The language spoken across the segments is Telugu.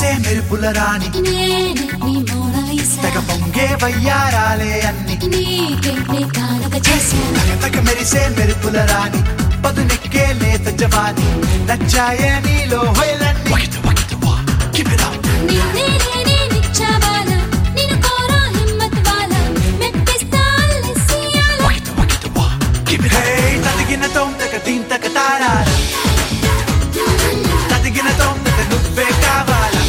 మెరిసే మెరుపుల రాణి నేనే నీ మోనాలిసా తెగ పొంగే వయ్యారాలే అన్ని నీకే నే కానుక చేశాను తెగ తెగ మెరిసే మెరుపుల రాణి పదునెక్కే లేత జవాని నచ్చాయే నీలో హొయలన్నీ నిన్నే నేనే నిచ్చావాల నిన్ను కోరా హిమ్మత్ వాల మెప్పిస్తా అల్లెసియాల హే తదిగిన తొందక తీంతక తారాల తదిగిన తొందక నువ్వే కావాలా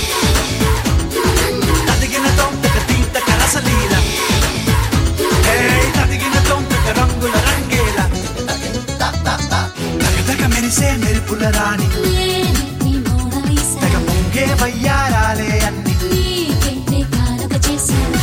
తదిగిన తొందక తీంతక రసలీల హే తదిగిన తొందక రంగుల రంగేల తగ తగ మెరిసే మెరుపుల రాణి నేనే నీ మోనాలిసా తెగ పొంగే వయ్యారాలే అన్ని నీకే నే కానుక చేశాను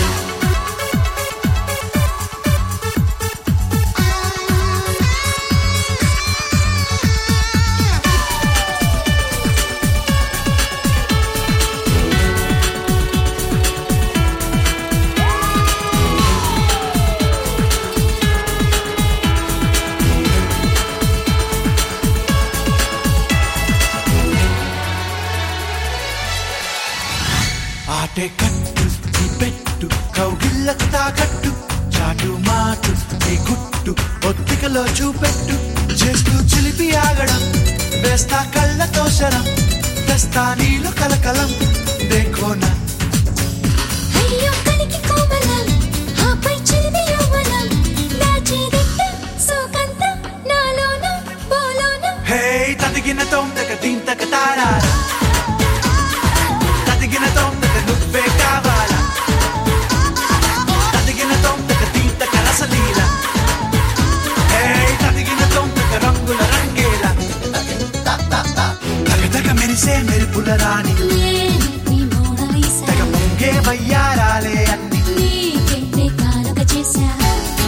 ఆటే కట్టు ఈ పెట్టు కౌగిళ్ళకు తాకట్టు చాటు మాటు ఈ గుట్టు ఒత్తికలో చూపెట్టు చేస్తూ చిలిపి ఆగడం వేస్తా కళ్ళతో శరం తెస్తా నీళ్ళు కలకలం దేఖోనా అయ్యో కలికి కోమలం ఆపై చిరిమి యవ్వనం దాచేదిట్ట సోకంత నాలోన బోలోన హే తదిగిన తొందక తీంతక తారారా తదిగిన తొందక నువ్వే కావాలా తదిగిన తొందక తీంతక రసలీల హే తదిగిన తొందక రంగుల రంగేల తగ తగ మెరిసే మెరుపుల రాణి నేనే నీ మోనాలిసా తెగ పొంగే వయ్యారాలే అన్ని నీకే నే కానుక చేశాను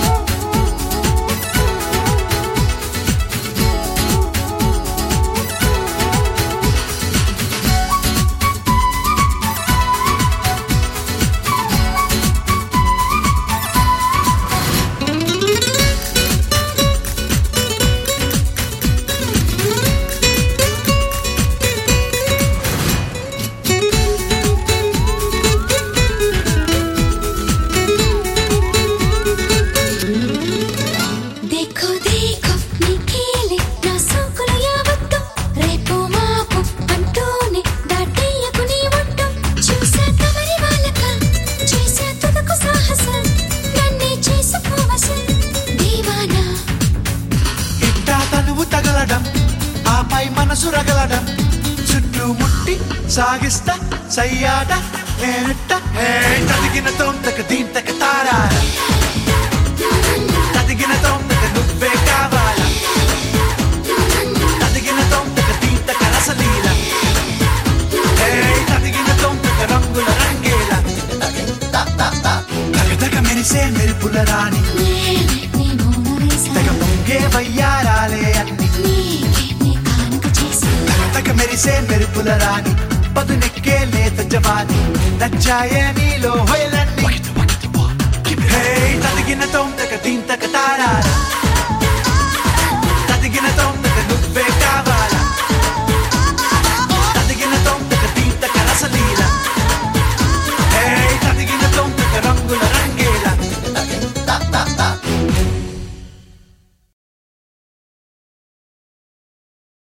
देखो देखो నీ కీలే నా సోకులు యావత్తు రేపు మాపు అంటూనే దాటేయకు నీ ఒట్టు చూసా కమరి వాళ్ళక చేసా తుదకు సాహసం నన్నే చేసుకోవస దీవానా ఇట్టా తనువు తగలడం ఆపై మనసు రగలడం చుట్టూ ముట్టి సాగిస్తా సయ్యాట నేనెట్ట హే తదిగిన తొందక దీంతక తారాల తదిగిన తొందక నువ్వే కావాలా తదిగిన తొందక దీంతక రసలీల హే తదిగిన తొందక రంగుల రంగేల తగ తగ మెరిసే మెరుపుల రాణి నేనే నీ మోనాలిసా తెగ పొంగే వయ్యారాలే అన్ని నీకే నే కానుక చేశాను తగ మెరిసే మెరుపుల రాణి పదునెక్కే లేత జవాని నచ్చాయే నీలో హొయలన్నీ హే తదిగిన తొందక దీంతక తారారా తదిగిన తొందక నువ్వే కావాలా తదిగిన తొందక దీంతక రసలీల హే తదిగిన తొందక రంగుల రంగేల